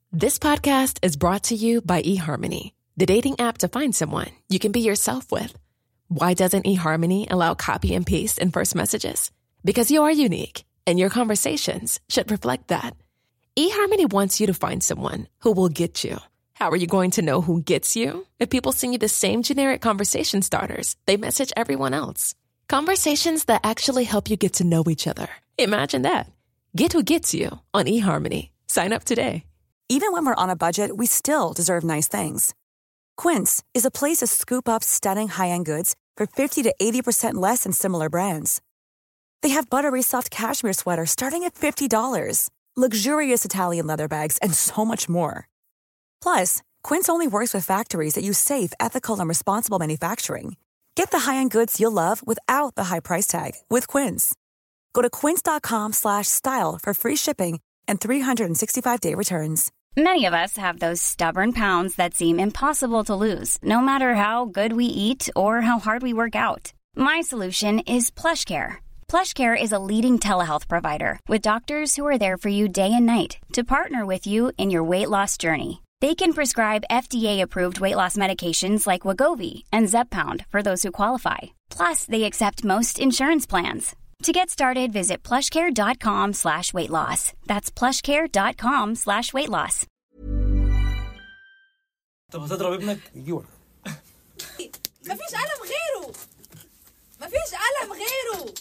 This podcast is brought to you by eHarmony, the dating app to find someone you can be yourself with. Why doesn't eHarmony allow copy and paste in first messages? Because you are unique, and your conversations should reflect that. eHarmony wants you to find someone who will get you. How are you going to know who gets you? If people send you the same generic conversation starters, they message everyone else. Conversations that actually help you get to know each other. Imagine that. Get who gets you on eHarmony. Sign up today. Even when we're on a budget, we still deserve nice things. Quince is a place to scoop up stunning high-end goods for 50 to 80% less than similar brands. They have buttery soft cashmere sweaters starting at $50, luxurious Italian leather bags, and so much more. Plus, Quince only works with factories that use safe, ethical, and responsible manufacturing. Get the high-end goods you'll love without the high price tag with Quince. Go to quince.com slash style for free shipping and 365-day returns. Many of us have those stubborn pounds that seem impossible to lose, no matter how good we eat or how hard we work out. My solution is PlushCare. PlushCare is a leading telehealth provider with doctors who are there for you day and night to partner with you in your weight loss journey. They can prescribe FDA-approved weight loss medications like Wagovi and Zepbound for those who qualify. Plus, they accept most insurance plans. To get started, visit plushcare.com slash weight loss. That's plushcare.com slash weight loss. طب هتضرب ابنك يجي ورا مفيش قلم غيره مفيش قلم غيره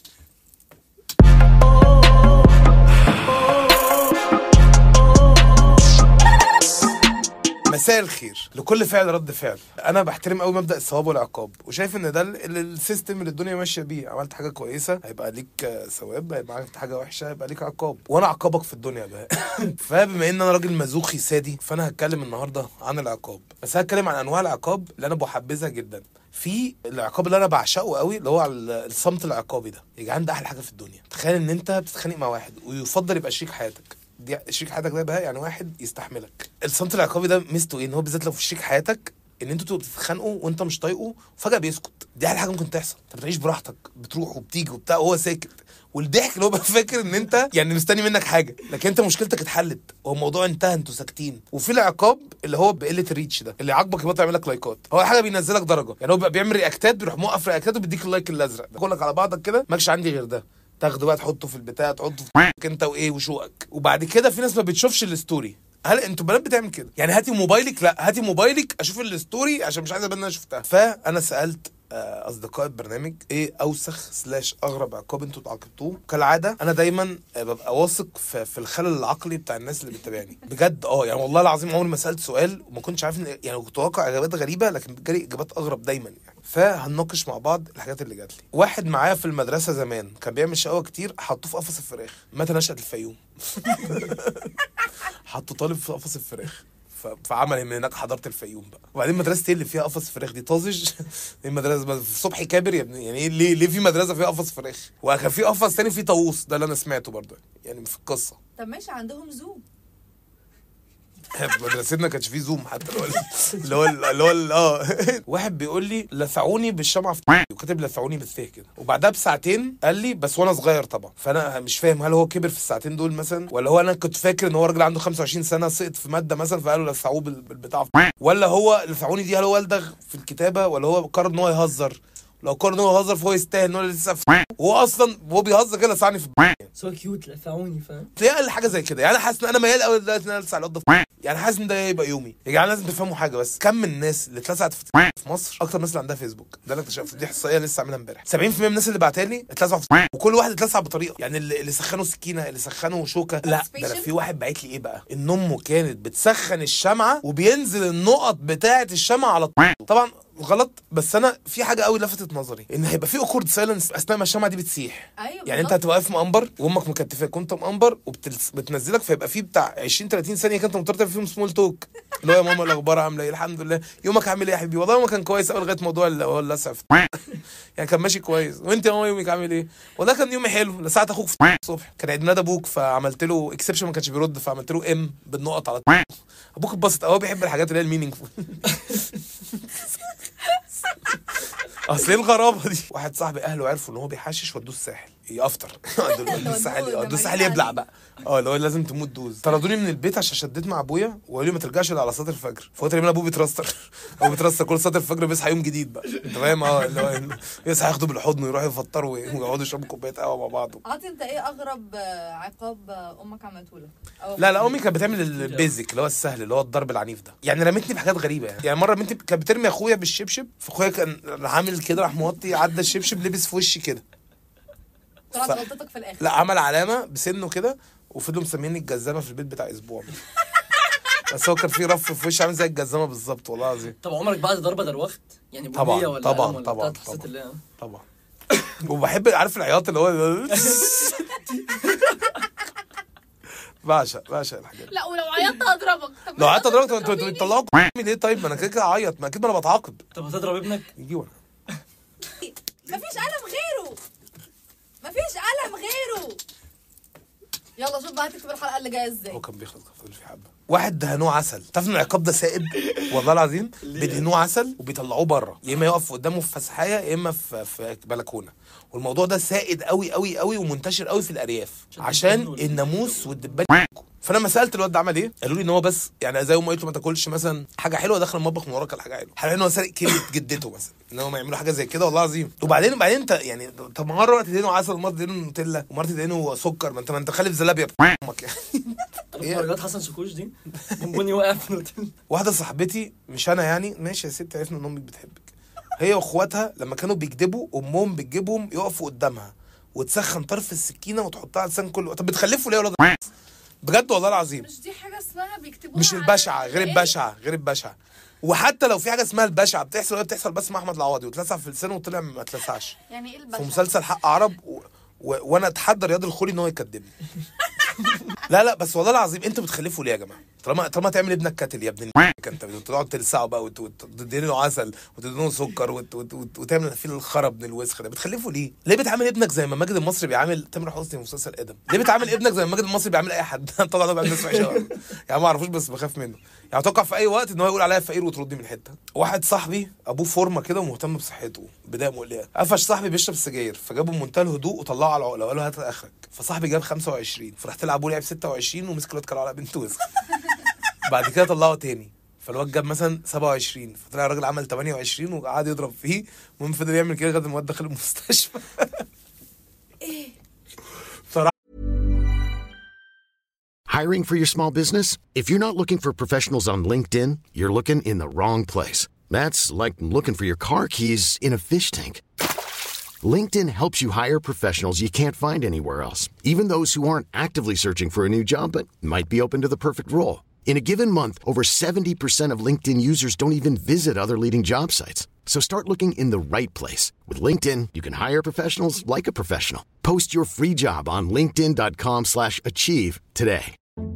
مساء الخير لكل فعل رد فعل انا بحترم قوي مبدا الثواب والعقاب وشايف ان ده ال- ال- السيستم اللي الدنيا ماشيه بيه عملت حاجه كويسه هيبقى ليك آه، ثواب هيبقى عملت حاجه وحشه هيبقى ليك عقاب وانا عقابك في الدنيا بقى فبما ان انا راجل مزوخي سادي فانا هتكلم النهارده عن العقاب بس هتكلم عن انواع العقاب اللي انا بحبذها جدا في العقاب اللي انا بعشقه قوي اللي هو على الصمت العقابي ده يا جدعان ده احلى حاجه في الدنيا تخيل ان انت بتتخانق مع واحد ويفضل يبقى شريك حياتك دي شريك حياتك ده بقى يعني واحد يستحملك الصمت العقابي ده ميزته ايه ان هو بالذات لو في شريك حياتك ان انتوا تبقوا بتتخانقوا وانت مش طايقه وفجاه بيسكت دي احلى حاجه ممكن تحصل انت بتعيش براحتك بتروح وبتيجي وبتاع وهو ساكت والضحك اللي هو بقى فاكر ان انت يعني مستني منك حاجه لكن انت مشكلتك اتحلت هو الموضوع انتهى انتوا ساكتين وفي العقاب اللي هو بقله الريتش ده اللي عاجبك يبقى يعمل لك لايكات هو حاجه بينزلك درجه يعني هو بقى بيعمل رياكتات بيروح موقف رياكتات وبيديك اللايك الازرق ده كلك على بعضك كده ماكش عندي غير ده تاخده بقى تحطه في البتاع تحطه في انت وايه وشوقك وبعد كده في ناس ما بتشوفش الستوري هل انتوا بنات بتعمل كده يعني هاتي موبايلك لا هاتي موبايلك اشوف الستوري عشان مش عايز ابان ان انا شفتها فانا سالت آه، اصدقاء البرنامج ايه اوسخ سلاش اغرب عقاب انتوا اتعاقبتوه كالعاده انا دايما آه، ببقى واثق في, في الخلل العقلي بتاع الناس اللي بتتابعني بجد اه يعني والله العظيم عمري ما سالت سؤال وما كنتش عارف ان يعني كنت متوقع اجابات غريبه لكن جالي اجابات اغرب دايما يعني فهنناقش مع بعض الحاجات اللي جات لي واحد معايا في المدرسه زمان كان بيعمل شقاوه كتير حطوه في قفص الفراخ متى نشأت الفيوم حطوا طالب في قفص الفراخ ف- فعمل من هناك حضاره الفيوم بقى وبعدين مدرستي اللي فيها قفص فراخ دي طازج دي مدرسه في صبحي كابر يا ابني يعني ايه ليه ليه في مدرسه فيها قفص فراخ وكان في قفص تاني فيه طاووس ده اللي انا سمعته برضه يعني في القصه طب ماشي عندهم زوم في مدرستنا كانش فيه زوم حتى اللي هو اللي هو اللي هو ال- اه واحد بيقول لي لسعوني بالشمعة في وكاتب لسعوني بالثه كده وبعدها بساعتين قال لي بس وانا صغير طبعا فانا مش فاهم هل هو كبر في الساعتين دول مثلا ولا هو انا كنت فاكر ان هو راجل عنده 25 سنه سقط في ماده مثلا فقالوا لسعوه بال- بالبتاع ولا هو لسعوني دي هل هو الدغ في الكتابه ولا هو قرر ان هو يهزر لو قرر ان هو يهزر فهو يستاهل ان هو لسه في وهو اصلا وهو بيهزر كده لسعني في سو كيوت لفعوني فاهم تلاقي حاجه زي كده يعني انا حاسس ان انا ميال قوي دلوقتي ان انا السع القط في يعني حاسس ان ده يبقى يومي يا جدعان لازم تفهموا حاجه بس كم من الناس اللي اتلسعت في في مصر اكتر من الناس اللي عندها فيسبوك ده اللي اكتشفته دي احصائيه لسه عاملها امبارح 70% من الناس اللي بعتها لي اتلسعوا في وكل واحد اتلسع بطريقه يعني اللي, اللي سخنوا سكينه اللي سخنوا شوكه لا ده أنا في واحد باعت لي ايه بقى ان امه كانت بتسخن الشمعه وبينزل النقط بتاعه الشمعه على طبعا غلط بس انا في حاجه قوي لفتت نظري ان هيبقى في اوكورد سايلنس اثناء ما الشمعه دي بتسيح ايوه يعني انت بالظبط. هتبقى واقف مقنبر وامك مكتفاك وانت مقنبر وبتنزلك فيبقى في بتاع 20 30 ثانيه كده انت مضطر تعمل فيهم سمول توك اللي هو يا ماما الاخبار عامله ايه الحمد لله يومك عامل ايه يا حبيبي والله يومك كان كويس قوي لغايه موضوع اللي هو اللسع في يعني كان ماشي كويس وانت يا ماما يومك عامل ايه والله كان يومي حلو لساعه اخوك في الصبح كان عيد ميلاد ابوك فعملت له اكسبشن ما كانش بيرد فعملت له ام بالنقط على ابوك اتبسط قوي بيحب الحاجات اللي هي المينينج اصل ايه الغرابه دي واحد صاحبي اهله عرفوا ان هو بيحشش ودوه الساحل يافطر الساحل لما اه الساحل جينا يبلع عليه. بقى اه اللي هو لازم تموت دوز طردوني من البيت عشان شديت مع ابويا وقالوا لي ما ترجعش الا على صلاه الفجر فهو تقريبا ابوه بيترستر ابوه بيترستر كل صلاه الفجر بيصحى يوم جديد بقى انت فاهم اه اللي هو يصحى ياخده بالحضن ويروحوا يفطروا ويقعدوا يشربوا كوبايه قهوه مع بعض عاطي انت ايه اغرب آه، عقاب آه، امك عملته لك أو لا لا امي كانت بتعمل البيزك اللي هو السهل اللي هو الضرب العنيف ده يعني رمتني بحاجات غريبه يعني يعني مره بنتي كانت بترمي اخويا بالشبشب فاخويا كان عامل كده راح موطي عدى الشبشب لبس في وشي كده طلعت ف- غلطتك في الاخر لا عمل علامه بسنه كده وفضلوا مسميني الجزامه في البيت بتاع اسبوع بس هو كان في رف في وشي عامل زي الجزامه بالظبط والله العظيم طب عمرك بعد ضربه دروخت يعني طبعاً، بنية ولا طبعاً، قلم ولا طبعاً، بتاع حسيت طبعاً. اللي هي- طبعا وبحب عارف العياط اللي هو بعشق بعشق الحاجات دي. لا ولو عيطت هضربك طب لو قعدت اضربك انتوا انتوا بتطلعوا ليه طيب ما انا كده كده اعيط ما اكيد ما انا بتعاقب طب هتضرب ابنك يجي ورا مفيش قلم غيره مفيش قلم غيره يلا شوف بقى هتكتب الحلقه اللي جايه ازاي هو كان بيخلص كان فاضل في حبه واحد دهنوه عسل تعرف ان العقاب ده سائد والله العظيم بيدهنوه عسل وبيطلعوه بره يا اما يقف قدامه في فسحايه يا اما في في بلكونه والموضوع ده سائد قوي قوي قوي ومنتشر قوي في الارياف عشان الدبان الناموس والدبان ياكلوا. فانا لما سالت الواد ده عمل ايه قالوا لي ان هو بس يعني زي ما قلت له ما تاكلش مثلا حاجه حلوه دخل المطبخ من وراك على حاجه حلوه حاليا هو سارق كلمه جدته مثلا ان هم يعملوا حاجه زي كده والله العظيم وبعدين بعدين انت يعني طب مره تدينه عسل ومره تدينه نوتيلا ومره تدينه سكر ما انت ما انت خالف زلابيا امك يعني طب إيه؟ درجات حسن شاكوش دي بني واقع في الأوتيل. واحده صاحبتي مش انا يعني ماشي يا ست عرفنا ان امك بتحبك هي واخواتها لما كانوا بيكذبوا امهم بتجيبهم يقفوا قدامها وتسخن طرف السكينه وتحطها على لسان كل طب بتخلفوا ليه يا ولاد بجد والله العظيم مش دي حاجه اسمها بيكتبوها مش على البشعه غير الإيه؟ البشعه غير البشعه وحتى لو في حاجه اسمها البشعه بتحصل وهي بتحصل بس مع احمد العوضي واتلسع في لسانه وطلع ما اتلسعش يعني ايه في البشعه مسلسل حق عرب و... و... وانا اتحدى رياض الخولي ان هو يكدبني لا لا بس والله العظيم انتوا بتخلفوا ليه يا جماعه طالما طالما تعمل ابنك كاتل يا ابن ال- انت تقعد تلسعه بقى وت- وت- وتديله له عسل وتديله له سكر وت... وت... وت... وتعمل فيه الخرب من الوسخ ده بتخلفوا ليه؟ ليه بتعامل ابنك زي ما ماجد المصري بيعامل تامر حسني في مسلسل ادم؟ ليه بتعامل ابنك زي ما ماجد المصري بيعامل اي حد؟ طبعا ده بيعمل ناس وحشه أوي. يعني ما اعرفوش بس بخاف منه يعني اتوقع في اي وقت ان هو يقول عليا فقير وتردني من حته واحد صاحبي ابوه فورمه كده ومهتم بصحته بدايه مقلقه قفش صاحبي بيشرب سجاير فجابه بمنتهى الهدوء وطلعه على العقله وقال له هات اخرك فصاحبي جاب 25 فرحت له ابوه لعب 26 ومسك الواد كان على بنت وسخ بعد كده طلعه تاني فالواد جاب مثلا 27 فطلع الراجل عمل 28 وقعد يضرب فيه المهم فضل يعمل كده لغايه ما الواد دخل المستشفى Hiring for your small business? If you're not looking for professionals on LinkedIn, you're looking in the wrong place. That's like looking for your car keys in a fish tank. LinkedIn helps you hire professionals you can't find anywhere else, even those who aren't actively searching for a new job but might be open to the perfect role. In a given month, over 70% of LinkedIn users don't even visit other leading job sites. So start looking in the right place. With LinkedIn, you can hire professionals like a professional. Post your free job on linkedin.com slash achieve today.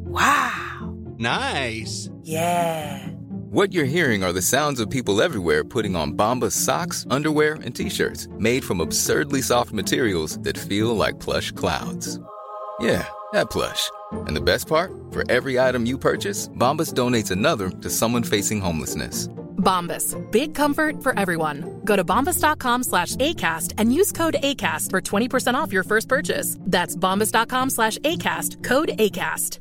Nice. What you're hearing are the sounds of people everywhere putting on Bombas socks, underwear, and t-shirts made from absurdly soft materials that feel like plush clouds. Yeah, that plush. And the best part? For every item you purchase, Bombas donates another to someone facing homelessness. Bombas. Big comfort for everyone. Go to bombas.com slash ACAST and use code ACAST for 20% off your first purchase. That's bombas.com slash ACAST. Code ACAST.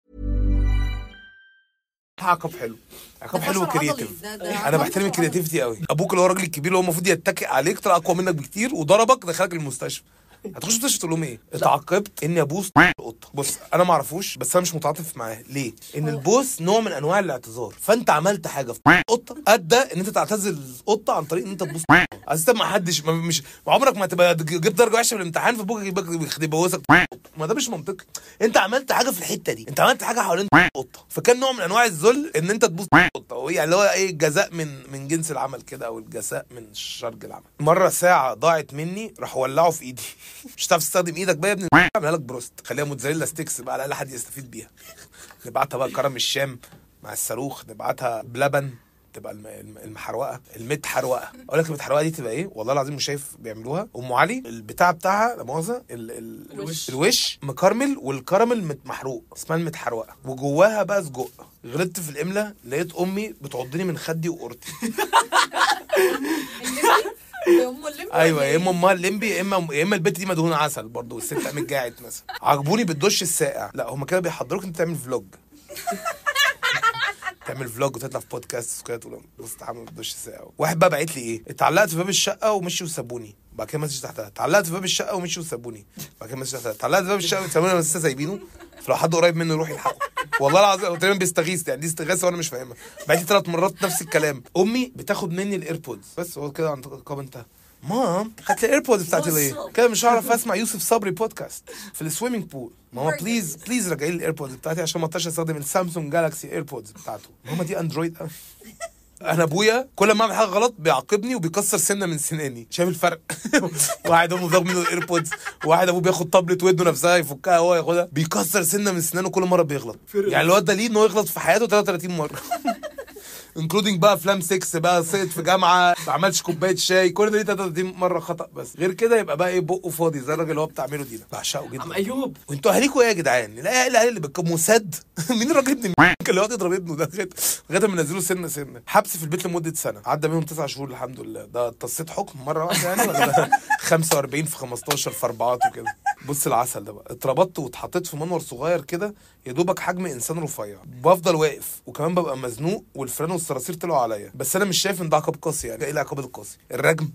عقاب حلو عقاب ده حلو فشل عضلي. وكرياتيف ده- ده انا عقاب بحترم فشل الكرياتيفيتي قوي ابوك اللي هو الراجل الكبير اللي هو المفروض يتكئ عليك طلع اقوى منك بكتير وضربك دخلك المستشفى هتخش المستشفى تقول لهم ايه؟ اتعاقبت اني ابوس القطه بص انا ما اعرفوش بس انا مش متعاطف معاه ليه؟ ان البوس نوع من انواع الاعتذار فانت عملت حاجه في القطه ادى ان انت تعتذر القطه عن طريق ان انت تبوس اساسا ما حدش ما مش ما عمرك ما تبقى جبت درجه وحشه في الامتحان فابوك يبقى- يبوسك ما ده مش منطقي انت عملت حاجه في الحته دي انت عملت حاجه حوالين القطه فكان نوع من انواع الذل ان انت تبوس القطه وهي يعني اللي هو ايه الجزاء من من جنس العمل كده او الجزاء من شرج العمل مره ساعه ضاعت مني راح ولعه في ايدي مش هتعرف تستخدم ايدك بقى يا ابني اعملها لك بروست خليها موتزاريلا ستيكس بقى على الاقل حد يستفيد بيها نبعتها بقى كرم الشام مع الصاروخ نبعتها بلبن تبقى الم- الم- المحروقه المتحروقه اقول لك المتحروقه دي تبقى ايه والله العظيم مش شايف بيعملوها ام علي البتاع بتاعها لا مؤاخذه ال- ال- الوش. الوش مكرمل والكراميل مت- محروق اسمها المتحروقه وجواها بقى سجق غلطت في الاملا لقيت امي بتعضني من خدي وقرطي ام الليمبي ايوه ولا يا إيه؟ اما امها الليمبي يا اما يا اما البت دي مدهونه عسل برضه والست قامت جاعت مثلا عجبوني بالدش الساقع لا هم كده بيحضروك انت تعمل فلوج تعمل فلوج وتطلع في بودكاست وكده تقول بص تعمل بالدش الساقع واحد بقى بعت لي ايه اتعلقت في باب الشقه ومشي وسابوني بعد كده مسج تحتها اتعلقت في باب الشقه ومشي وسابوني بعد كده مسج تحتها اتعلقت في باب الشقه وسابوني بس لسه سايبينه فلو حد قريب منه يروح يلحقه والله العظيم هو تقريبا بيستغيث يعني دي استغاثه وانا مش فاهمها بعت لي ثلاث مرات نفس الكلام امي بتاخد مني الايربودز بس هو كده عند القاب انتهى مام هات لي الايربودز بتاعتي ليه؟ كده مش هعرف اسمع يوسف صبري بودكاست في السويمنج بول ماما بليز بليز رجعي لي الايربودز بتاعتي عشان ما اقدرش استخدم السامسونج جالاكسي ايربودز بتاعته ماما دي اندرويد قوي انا ابويا كل ما اعمل حاجه غلط بيعاقبني وبيكسر سنه من سناني شايف الفرق واحد امه بياخد منه الايربودز وواحد ابوه بياخد طبلة ودنه نفسها يفكها هو ياخدها بيكسر سنه من سنانه كل مره بيغلط يعني الواد ده ليه ان هو يغلط في حياته 33 مره انكلودنج بقى افلام 6 بقى سقط في جامعه ما عملش كوبايه شاي كل ده ليه 33 مره خطا بس غير كده يبقى بقى ايه بقه فاضي زي الراجل اللي هو بتاع ميلودي ده بعشقه جدا عم ايوب وانتوا اهاليكوا ايه يا جدعان؟ لا الاهالي اللي بتكون مسد مين الراجل ابن الم- اللي يقعد يضرب ابنه ده لغايه لغايه ما نزلوا سنه سنه حبس في البيت لمده سنه عدى منهم تسع شهور الحمد لله ده تصيت حكم مره واحده يعني ولا ده 45 في 15 في اربعات وكده بص العسل ده بقى اتربطت واتحطيت في منور صغير كده يا دوبك حجم انسان رفيع بفضل واقف وكمان ببقى مزنوق والفران والصراصير طلعوا عليا بس انا مش شايف ان ده عقاب قاسي يعني ايه العقاب القاسي الرجم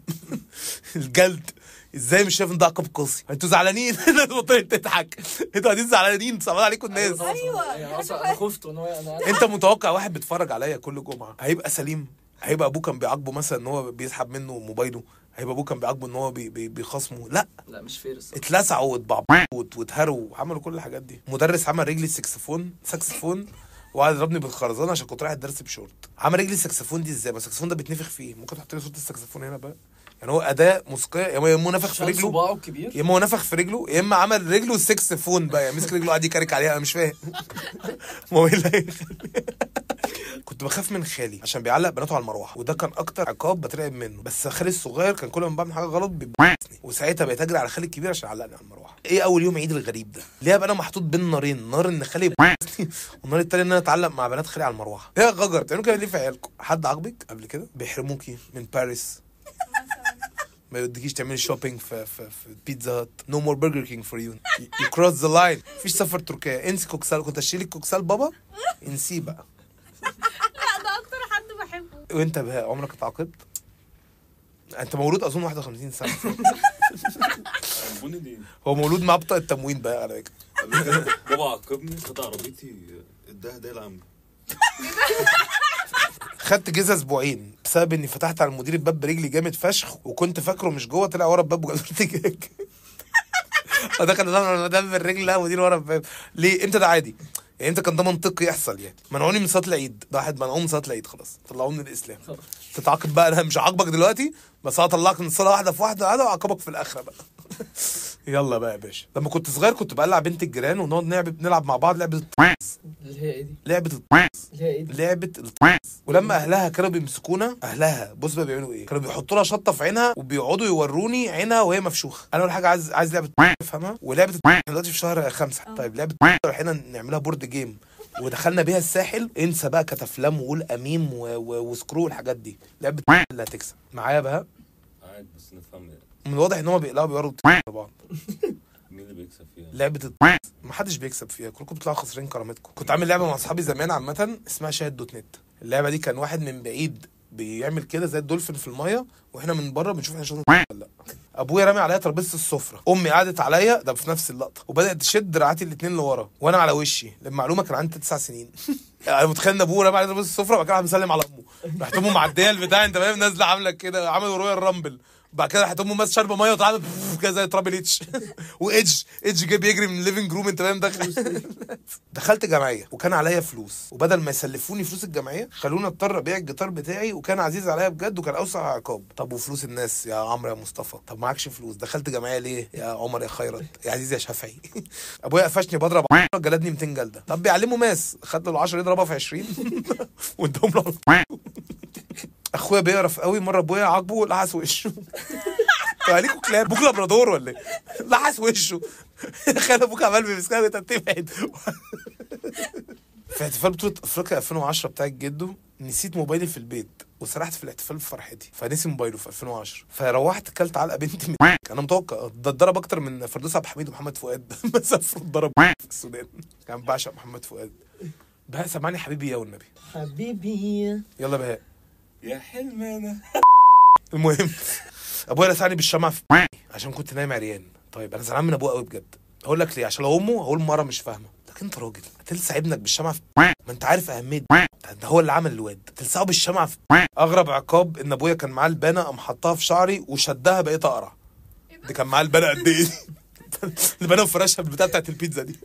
الجلد ازاي مش شايف ان ده عقاب قاسي انتوا زعلانين الناس بطلت تضحك انتوا قاعدين زعلانين صعبان عليكم الناس ايوه يعني اصلا انا خفت وانا انا انت متوقع واحد بيتفرج عليا كل جمعه هيبقى سليم هيبقى ابوه كان بيعاقبه مثلا ان هو بيسحب منه موبايله هيبقى ابوه كان بيعاقبه ان هو بي بي بيخاصمه لا لا مش فير الصراحه اتلسعوا واتبعبعوا وات- واتهروا وعملوا كل الحاجات دي مدرس عمل رجلي سكسفون ساكسفون وقعد يضربني بالخرزانه عشان كنت رايح الدرس بشورت عمل رجلي السكسفون دي ازاي ما السكسفون ده بيتنفخ فيه ممكن تحط لي صوت السكسفون هنا بقى يعني هو اداه موسيقيه يا اما يا اما هو نفخ في شال رجله صباعه الكبير يا اما هو نفخ في رجله يا اما عمل رجله السكسفون بقى يعني مسك رجله قعد يكرك عليها انا مش فاهم ما هو ايه اللي هيخلي كنت بخاف من خالي عشان بيعلق بناته على المروحه وده كان اكتر عقاب بترعب منه بس خالي الصغير كان كل ما بعمل حاجه غلط بيبصني وساعتها بقيت اجري على خالي الكبير عشان يعلقني على المروحه ايه اول يوم عيد الغريب ده ليه ابقى انا محطوط بين نارين نار ان خالي يبصني والنار التاني ان انا اتعلق مع بنات خالي على المروحه ايه يا غجر بتعملوا كده ليه في عيالكم حد عاجبك قبل كده بيحرموكي من باريس ما يوديكيش تعملي شوبينج في في في بيتزا هات نو مور برجر كينج فور يو يو كروس ذا لاين مفيش سفر تركيا انسي كوكسال كنت اشيل لك كوكسال بابا انسيه بقى لا ده اكتر حد بحبه وانت بقى عمرك اتعاقبت؟ انت مولود اظن 51 سنه عجبوني دي هو مولود مع بطاقه التموين بقى على فكره قبل كده بابا عاقبني خد عربيتي اداها هديه لعمي خدت جزء اسبوعين بسبب اني فتحت على المدير الباب برجلي جامد فشخ وكنت فاكره مش جوه طلع ورا الباب وجاب ارتجاج ودخل دخل المدام بالرجل لا مدير ورا الباب ليه امتى ده عادي يعني امتى كان ده منطقي يحصل يعني منعوني من صلاه العيد ده واحد منعوه من صلاه العيد خلاص طلعوه من الاسلام تتعاقب بقى انا مش عاقبك دلوقتي بس هطلعك من صلاه واحده في واحده قاعده واعاقبك في الاخره بقى يلا بقى يا باشا لما كنت صغير كنت بقلع بنت الجيران ونقعد نلعب نلعب مع بعض لعبه الطقس. اللي هي ايه دي؟ لعبه الطقس. اللي هي ايه دي؟ لعبه الطقس. ولما اهلها كانوا بيمسكونا اهلها بص بقى بيعملوا ايه كانوا بيحطوا لها شطه في عينها وبيقعدوا يوروني عينها وهي مفشوخه انا اول حاجه عايز عايز لعبه افهمها ولعبه احنا دلوقتي في شهر خمسة طيب لعبه رايحين نعملها بورد جيم ودخلنا بيها الساحل انسى بقى كتفلام وقول اميم و... و... وسكرو والحاجات دي لعبه اللي هتكسب معايا بقى قاعد بس نفهم يعني من الواضح ان هم بيقلعوا بيوروا بعض مين اللي بيكسب فيها لعبه الطقس ما حدش بيكسب فيها كلكم بتطلعوا خسرين كرامتكم كنت عامل لعبه مع اصحابي زمان عامه اسمها شاهد دوت نت اللعبه دي كان واحد من بعيد بيعمل كده زي الدولفين في الميه واحنا من بره بنشوف احنا شاطرين ولا لا ابويا رامي عليا ترابيزه السفره امي قعدت عليا ده في نفس اللقطه وبدات تشد دراعاتي الاثنين لورا وانا على وشي المعلومه كان عندي تسع سنين انا متخيل ان ابويا رامي عليا ترابيزه السفره وبعد كده راح مسلم على امه راحت امه معديه البتاع انت فاهم نازله عامله كده عامل رويال رامبل بعد كده راحت امه ماسكه شاربه ميه وطلعت كده زي ترابل اتش وايدج ايدج جاي بيجري من الليفنج روم انت فاهم داخل دخلت جمعيه وكان عليا فلوس وبدل ما يسلفوني فلوس الجمعيه خلوني اضطر ابيع الجيتار بتاعي وكان عزيز عليا بجد وكان اوسع عقاب طب وفلوس الناس يا عمرو يا مصطفى طب معكش فلوس دخلت جمعيه ليه يا عمر يا خيرت يا عزيز يا شافعي ابويا قفشني بضرب جلدني 200 جلده طب بيعلموا ماس خد له ال 10 يضربها في 20 وادهم له اخويا بيقرف قوي مره ابويا عاقبه لحس وشه عليكوا كلاب ابوك لابرادور ولا ايه؟ لحس وشه خلى ابوك عمال بيمسكها وانت بتبعد في احتفال بطولة افريقيا 2010 بتاعت جده نسيت موبايلي في البيت وسرحت في الاحتفال بفرحتي فنسي موبايله في 2010 فروحت كلت علقه بنتي من انا متوقع ده اتضرب اكتر من فردوس عبد الحميد ومحمد فؤاد ما سافروا اتضرب في السودان كان بعشق محمد فؤاد بهاء سمعني حبيبي يا والنبي حبيبي يلا بهاء يا حلم انا المهم ابويا لسعني بالشمعة في عشان كنت نايم عريان طيب انا زعلان من ابويا قوي بجد هقول لك ليه عشان لو امه هقول مره مش فاهمه لكن انت راجل هتلسع ابنك بالشمعة في ما انت عارف اهميه ده ده هو اللي عمل الواد تلسعه بالشمعة في اغرب عقاب ان ابويا كان معاه البانه قام حطها في شعري وشدها بقيت اقرع دي كان معاه البانه قد ايه دي البانه وفراشها بالبتاع بتاعت البيتزا دي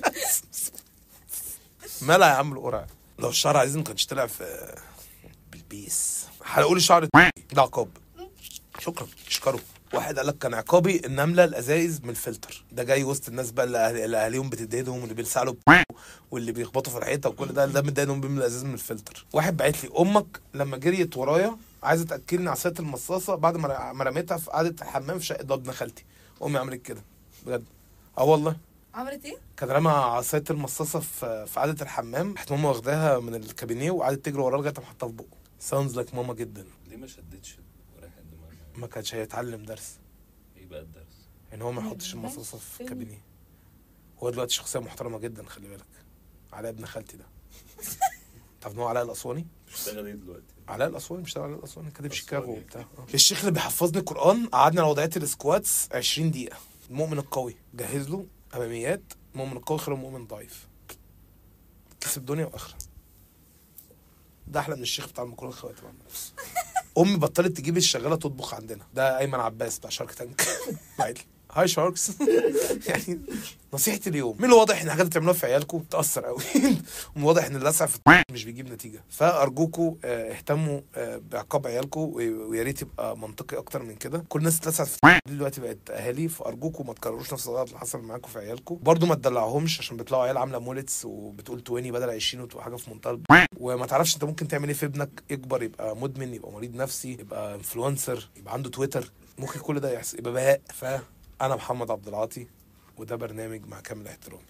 مالها يا عم القرع لو الشعر عايزين ما كانش طلع في بالبيس هقول الشعر ده عقاب شكرا اشكره واحد قال لك كان عقابي ان املى الازايز من الفلتر ده جاي وسط الناس بقى اللي أهل- اللي اهاليهم بتدهدهم واللي بيلسعوا واللي بيخبطوا في الحيطه وكل ده ده متضايق بيملى الازاز من الفلتر واحد بعت لي امك لما جريت ورايا عايزه تاكلني عصايه المصاصه بعد ما ما رميتها في قعده الحمام في شقه ابن خالتي امي عملت كده بجد اه والله عملت ايه؟ كان رمى عصايه المصاصه في في قعده الحمام راحت ماما واخداها من الكابينيه وقعدت تجري وراه لغايه ما حطها في بقه ساوندز لايك ماما جدا ليه ما شدتش ورايح الدماغ ما كانش هيتعلم درس ايه بقى الدرس ان هو ما يحطش المصاصه في الكابينيه هو دلوقتي شخصيه محترمه جدا خلي بالك علاء ابن خالتي ده تعرف ان هو علاء الاسواني اشتغل ايه دلوقتي علاء الاسواني مش علاء الاسواني كاتب شيكاغو وبتاع آه. الشيخ اللي بيحفظني القران قعدنا على وضعيه السكواتس 20 دقيقه المؤمن القوي جهز له اماميات المؤمن القوي خير من المؤمن الضعيف كسب دنيا واخره ده احلى من الشيخ بتاع المكرونه الخواتم عم نفسه امي بطلت تجيب الشغاله تطبخ عندنا ده ايمن عباس بتاع شارك تانك بعت لي هاي شاركس يعني نصيحتي اليوم من الواضح ان حاجات بتعملوها في عيالكم تاثر قوي ومن الواضح ان اللسع في مش بيجيب نتيجه فارجوكم آه، اهتموا آه، بعقاب عيالكم و- ويا ريت يبقى منطقي اكتر من كده كل الناس اتلسعت في دلوقتي بقت اهالي فارجوكم ما تكرروش نفس الغلط اللي حصل معاكم في عيالكم برضو ما تدلعهمش عشان بيطلعوا عيال عامله مولتس وبتقول 20 بدل 20 وتبقى حاجه في منتهى الب- وما تعرفش انت ممكن تعمل ايه في ابنك يكبر يبقى مدمن يبقى مريض نفسي يبقى انفلونسر يبقى عنده تويتر ممكن كل ده يحصل يبقى بهاء فانا محمد عبد العاطي وده برنامج مع كامل احترامي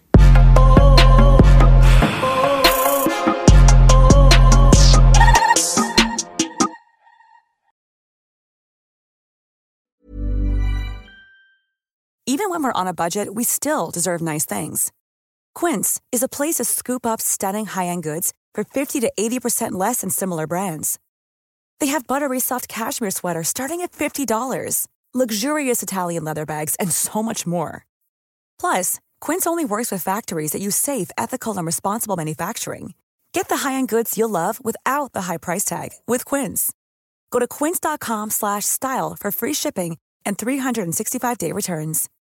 Even when we're on a budget, we still deserve nice things. Quince is a place to scoop up stunning high-end goods for 50 to 80% less than similar brands. They have buttery soft cashmere sweaters starting at $50, luxurious Italian leather bags, and so much more. Plus, Quince only works with factories that use safe, ethical, and responsible manufacturing. Get the high-end goods you'll love without the high price tag with Quince. Go to quince.com slash style for free shipping and 365-day returns.